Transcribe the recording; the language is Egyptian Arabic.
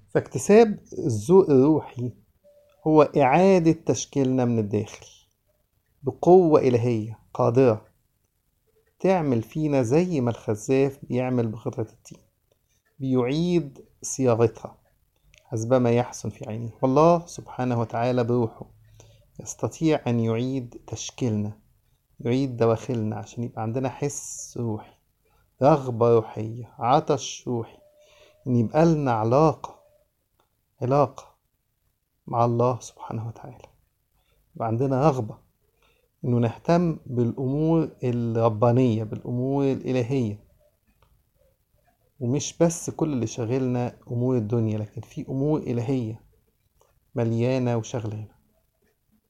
فاكتساب الذوق الروحي هو إعادة تشكيلنا من الداخل بقوة إلهية قادرة تعمل فينا زي ما الخزاف بيعمل بقطعة الطين بيعيد صياغتها حسب ما يحسن في عينه والله سبحانه وتعالى بروحه يستطيع أن يعيد تشكيلنا يعيد دواخلنا عشان يبقى عندنا حس روحي رغبة روحية عطش روحي إن يبقى لنا علاقة علاقة مع الله سبحانه وتعالى يبقى عندنا رغبة إنه نهتم بالأمور الربانية بالأمور الإلهية ومش بس كل اللي شاغلنا أمور الدنيا لكن في أمور إلهية مليانة وشغلانة